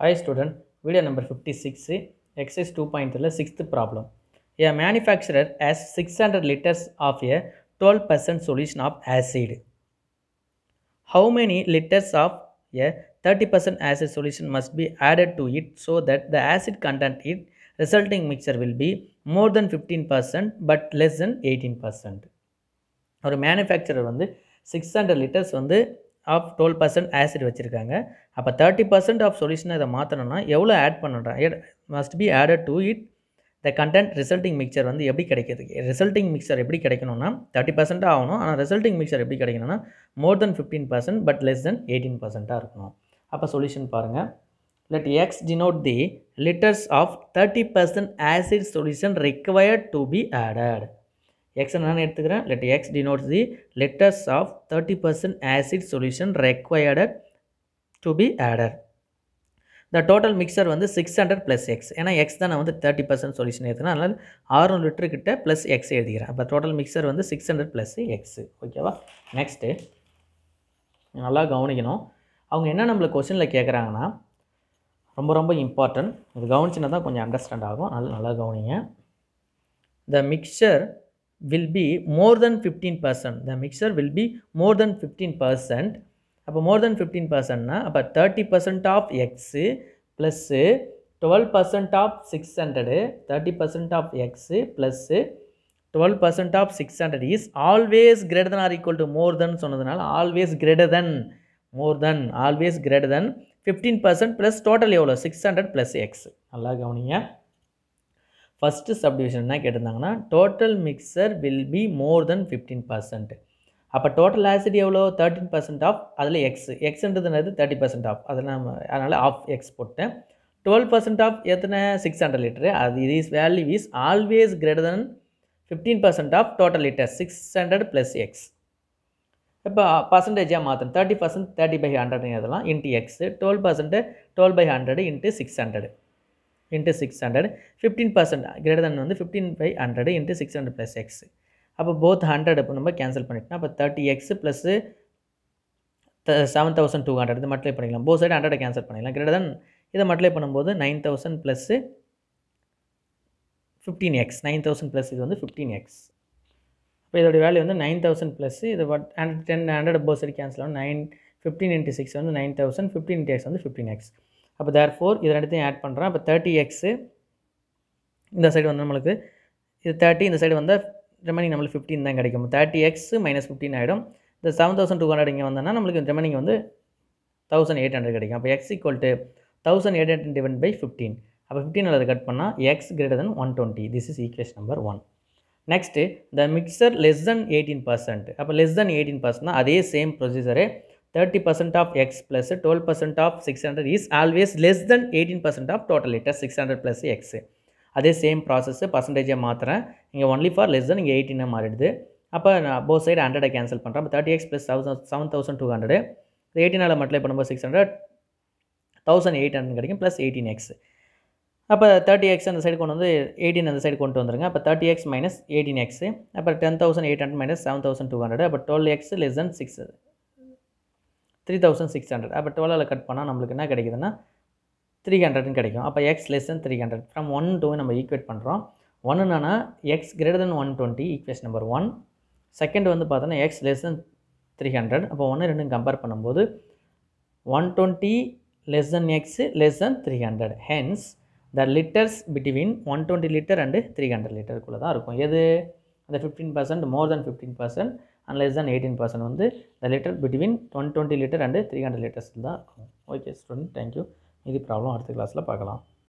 Hi student, video number 56, exercise 2.3, sixth problem. A manufacturer has 600 liters of a 12% solution of acid. How many liters of a 30% acid solution must be added to it so that the acid content in resulting mixture will be more than 15% but less than 18%. ஒரு manufacturer வந்து six hundred litres வந்து of twelve percent acid வச்சுருக்காங்க அப்போ thirty percent of சொல்யூஷனை இதை மாற்றணும்னா எவ்வளோ add பண்ணுறான் must be added to it the content resulting mixture வந்து எப்படி கிடைக்கிது ரிசல்ட்டிங் மிக்சர் எப்படி கிடைக்கணும்னா தேர்ட்டி பர்சன்ட்டாக ஆகணும் ஆனால் ரிசல்ட்டிங் மிக்சர் எப்படி கிடைக்கணும்னா more than fifteen percent but less than eighteen பர்சன்ட்டாக இருக்கணும் அப்போ சொல்யூஷன் பாருங்கள் let x denote the liters of 30% acid solution required to be added x நான் எடுத்துக்கிறேன் let x denotes the liters of 30% acid solution required to be added the total mixture வந்து 600 plus x ஏன்னா x தான் நான் வந்து thirty percent solution எடுத்துக்கிறேன் அதனால் ஆறுநூறு லிட்டர் கிட்ட ப்ளஸ் எக்ஸ் எழுதிக்கிறேன் அப்போ டோட்டல் மிக்சர் வந்து சிக்ஸ் ஹண்ட்ரட் ப்ளஸ் எக்ஸு ஓகேவா நெக்ஸ்ட்டு நல்லா கவனிக்கணும் அவங்க என்ன நம்மளுக்கு கொஸ்டினில் கேட்குறாங்கன்னா ரொம்ப ரொம்ப இம்பார்ட்டன்ட் இது கவனிச்சுனா தான் கொஞ்சம் அண்டர்ஸ்டாண்ட் ஆகும் நல்லா நல்லா கவனிங்க the mixture will be more than fifteen percent the mixture will be more than fifteen percent அப்போ மோர் தென் ஃபிஃப்டீன் பர்சன்ட்னா அப்போ thirty percent of x plus twelve percent of six hundred thirty percent of x plus twelve percent of six hundred is always greater than or equal to more than சொன்னதுனால always greater than more than always greater than fifteen percent plus total எவ்வளோ six hundred plus x நல்லா கவனிங்க first subdivision என்ன கேட்டிருந்தாங்கன்னா total mixture will be more than fifteen percent அப்போ total acid எவ்வளோ thirteen percent of அதில் x எக்ஸ்ன்றதுனது thirty percent of அதில் நம்ம அதனால் ஆஃப் எக்ஸ் போட்டேன் டுவெல் பர்சன்ட் ஆஃப் எத்தனை சிக்ஸ் ஹண்ட்ரட் லிட்டரு அது இது is value is always greater than fifteen percent of total litre six hundred plus x இப்போ பர்சன்டேஜாக மாற்றணும் thirty percent thirty by hundred எழுதலாம் into x twelve percent twelve by hundred into six hundred into six hundred fifteen percent greater than வந்து fifteen by hundred into six hundred plus x அப்போ both hundred இப்போ நம்ம cancel பண்ணிட்டோம் அப்போ thirty x plus seven thousand two hundred இது multiply பண்ணிக்கலாம் both side hundred cancel பண்ணிக்கலாம் greater than இதை மல்டிப்ளை பண்ணும்போது nine thousand plus fifteen x nine thousand plus இது வந்து ஃபிஃப்டீன் எக்ஸ் இப்போ இதோட வேல்யூ வந்து நைன் தௌசண்ட் ப்ளஸ் இது but hundred ten hundred both side cancel ஆகும் நைன் ஃபிஃப்டீன் இன்ட்டு சிக்ஸ் வந்து nine thousand fifteen into x வந்து ஃபிஃப்டீன் எக்ஸ் அப்போ தேர் ஃபோர் இது ரெண்டுத்தையும் ஆட் பண்ணுறேன் அப்போ தேர்ட்டி எக்ஸு இந்த சைடு வந்து நம்மளுக்கு இது தேர்ட்டி இந்த சைடு வந்தால் ரெமனிங் நம்மளுக்கு ஃபிஃப்டின் தான் கிடைக்கும் தேர்ட்டி எக்ஸ் மைனஸ் ஃபிஃப்டின் ஆகிடும் இந்த செவன் தௌசண்ட் டூ ஹண்ட்ரட் இங்கே வந்தோன்னா நம்மளுக்கு ரெமனிங் வந்து தௌசண்ட் எயிட் ஹண்ட்ரட் கிடைக்கும் அப்போ x equal to thousand eight hundred divide by fifteen அப்போ ஃபிஃப்டீன் அதை கட் பண்ணால் x greater than one twenty this is equation number one next the mixture less than eighteen percent அப்போ less than eighteen பர்சன்ட்னா அதே same procedure thirty percent of x plus twelve percent of six hundred is always less than eighteen percent of total litre six hundred plus x அதே same process பர்சன்டேஜாக மாற்றுறேன் இங்கே only for less than இங்கே எயிட்டீனாக மாறிடுது அப்போ நான் both side ஹண்ட்ரடை cancel பண்ணுறேன் அப்போ thirty x plus thousand seven thousand two hundred எயிட்டீனால் multiply பண்ணும்போது six hundred thousand eight hundred கிடைக்கும் ப்ளஸ் எயிட்டீன் எக்ஸ் அப்போ தேர்ட்டி எக்ஸ் அந்த சைடு கொண்டு வந்து எயிட்டீன் அந்த சைடு கொண்டு வந்துருங்க அப்போ thirty x minus eighteen x அப்போ ten thousand eight hundred minus seven thousand two hundred அப்போ twelve x less than six three thousand six hundred அப்போ டுவெலில் கட் பண்ணால் நம்மளுக்கு என்ன கிடைக்குதுன்னா த்ரீ ஹண்ட்ரட்னு கிடைக்கும் அப்போ x less than three hundred from one two நம்ம ஈக்குவேட் பண்ணுறோம் ஒன்றுனா x greater than one twenty equation number one second வந்து பார்த்தோன்னா x less than three hundred அப்போ ஒன்று ரெண்டும் கம்பேர் பண்ணும்போது one twenty less than x less than three hundred hence the litres between one twenty litre and three hundred லிட்டருக்குள்ளே தான் இருக்கும் எது அந்த fifteen percent more than fifteen percent and less than eighteen percent வந்து the litre between one twenty litre and three hundred litres தான் இருக்கும் okay student thank you இது problem அடுத்த கிளாஸில் பார்க்கலாம்